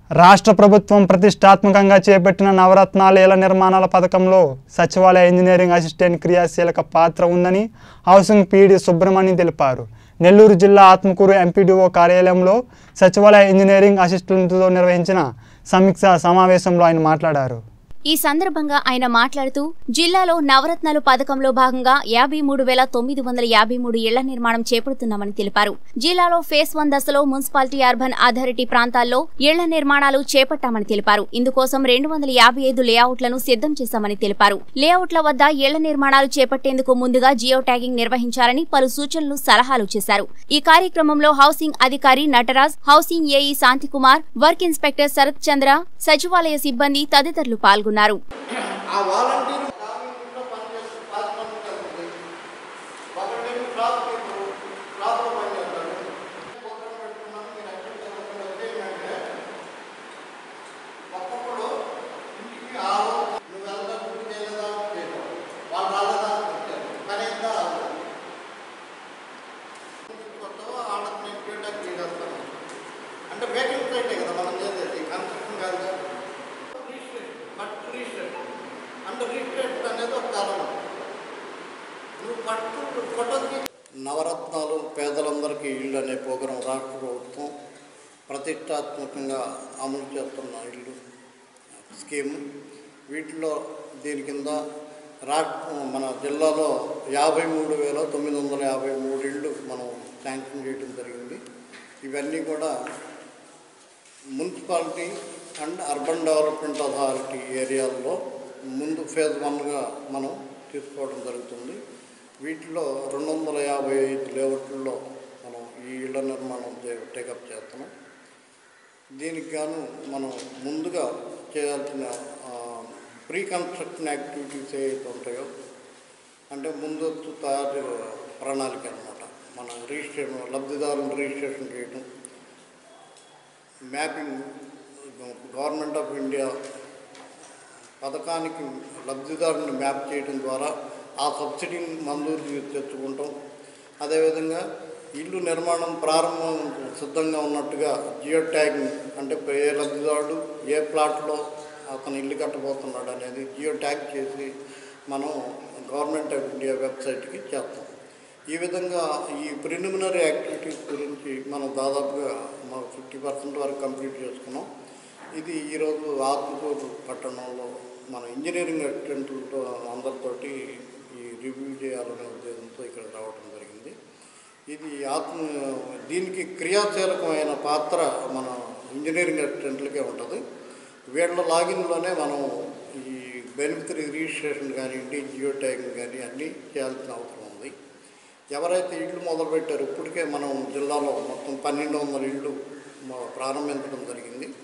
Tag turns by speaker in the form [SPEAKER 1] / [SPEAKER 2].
[SPEAKER 1] రాష్ట్ర ప్రభుత్వం ప్రతిష్టాత్మకంగా చేపట్టిన నవరత్నాల ఇళ్ల నిర్మాణాల పథకంలో సచివాలయ ఇంజనీరింగ్ అసిస్టెంట్ క్రియాశీలక పాత్ర ఉందని హౌసింగ్ పీడి సుబ్రహ్మణ్యం తెలిపారు నెల్లూరు జిల్లా ఆత్మకూరు ఎంపీడీఓ కార్యాలయంలో సచివాలయ ఇంజనీరింగ్ అసిస్టెంట్తో నిర్వహించిన సమీక్ష సమావేశంలో ఆయన మాట్లాడారు
[SPEAKER 2] ఈ సందర్భంగా ఆయన మాట్లాడుతూ జిల్లాలో నవరత్నాలు పథకంలో భాగంగా యాభై మూడు వేల తొమ్మిది వందల యాభై మూడు ఇళ్ల నిర్మాణం చేపడుతున్నామని తెలిపారు జిల్లాలో ఫేస్ వన్ దశలో మున్సిపాలిటీ అర్బన్ అథారిటీ ప్రాంతాల్లో ఇళ్ల నిర్మాణాలు చేపట్టామని తెలిపారు ఇందుకోసం రెండు వందల యాభై ఐదు లేఅవుట్లను సిద్ధం చేశామని తెలిపారు లేఅవుట్ల వద్ద ఇళ్ల నిర్మాణాలు చేపట్టేందుకు ముందుగా జియో ట్యాగింగ్ నిర్వహించాలని పలు సూచనలు సలహాలు చేశారు ఈ కార్యక్రమంలో హౌసింగ్ అధికారి Nataraj housing AE Shantikumar work inspector Sharath Chandra సచివాలయ సిబ్బంది తదితరులు పాల్గొన్నారు
[SPEAKER 3] ఆ వాలంటీర్ ఇంట్లో పనిచేస్తూ పాతి మంది కలిసి ఒకరిని క్రాప్ పీపుల్ క్రాప్లో పనిచేస్తారు పక్కన పెట్టుకున్నాను మీరు అక్కడ వచ్చేయంటే ఒక్కొక్కడు ఇంటికి ఆరు నువ్వు వెళ్తా గుడి చేయలేదా చేయడం వాళ్ళు రాలేదా వచ్చారు కానీ ఎంత వాళ్ళకి నేను ఫీడ్బ్యాక్ చేసేస్తాను అంటే వేకెంట్ సైటే కదా మనం చేసేది కన్స్ట్రక్షన్ కాదు కదా పట్టు రిజిస్ట్రేషన్ అంటే రిజిస్ట్రేషన్ అనేది ఒక కాలం నువ్వు పట్టు ఫోటోకి నవరత్నాలు పేదలందరికీ ఇల్లు అనే ప్రోగ్రాం రాష్ట్ర ప్రభుత్వం ప్రతిష్టాత్మకంగా అమలు చేస్తున్న ఇల్లు స్కీమ్ వీటిలో దీని కింద రాష్ట్ర మన జిల్లాలో యాభై మూడు వేల తొమ్మిది వందల యాభై మూడు ఇళ్ళు మనం శాంక్షన్ చేయడం జరిగింది ఇవన్నీ కూడా municipality and urban development authority ఏరియాల్లో ముందు ఫేజ్ వన్గా మనం తీసుకోవడం జరుగుతుంది వీటిలో రెండు వందల యాభై ఐదు లేఅవుట్లలో మనం ఈ ఇళ్ల నిర్మాణం టేకప్ చేస్తున్నాం దీనికి గాను మనం ముందుగా చేయాల్సిన ప్రీ కన్స్ట్రక్షన్ యాక్టివిటీస్ ఏవైతే ఉంటాయో అంటే ముందస్తు తయారు ప్రణాళిక అనమాట మన రిజిస్ట్రేషన్ లబ్ధిదారులను రిజిస్ట్రేషన్ చేయడం మ్యాపింగ్ గవర్నమెంట్ ఆఫ్ ఇండియా పథకానికి లబ్ధిదారుని మ్యాప్ చేయడం ద్వారా ఆ సబ్సిడీని మంజూరు చేసి తెచ్చుకుంటాం అదేవిధంగా ఇల్లు నిర్మాణం ప్రారంభం సిద్ధంగా ఉన్నట్టుగా జియో ట్యాగింగ్ అంటే ఏ లబ్ధిదారుడు ఏ ప్లాట్లో అతను ఇల్లు కట్టబోతున్నాడు అనేది జియో ట్యాగ్ చేసి మనం గవర్నమెంట్ ఆఫ్ ఇండియా వెబ్సైట్కి చేస్తాం ఈ విధంగా ఈ ప్రిలిమినరీ యాక్టివిటీస్ గురించి మనం దాదాపుగా మా ఫిఫ్టీ పర్సెంట్ వరకు కంప్లీట్ చేసుకున్నాం ఇది ఈరోజు ఆత్మకూరు పట్టణంలో మన ఇంజనీరింగ్ అసిస్టెంట్లతో అందరితోటి ఈ రివ్యూ చేయాలనే ఉద్దేశంతో ఇక్కడ రావడం జరిగింది ఇది ఆత్మ దీనికి క్రియాశీలకమైన పాత్ర మన ఇంజనీరింగ్ అసిస్టెంట్లకే ఉంటుంది వీళ్ళ లాగిన్లోనే మనం ఈ బెనిఫిటరీ రిజిస్ట్రేషన్ కానివ్వండి జియో ట్యాగింగ్ కానీ అన్నీ చేయాల్సిన అవసరం ఉంది ఎవరైతే ఇళ్ళు మొదలుపెట్టారో ఇప్పటికే మనం జిల్లాలో మొత్తం పన్నెండు వందల ఇళ్ళు ప్రారంభించడం జరిగింది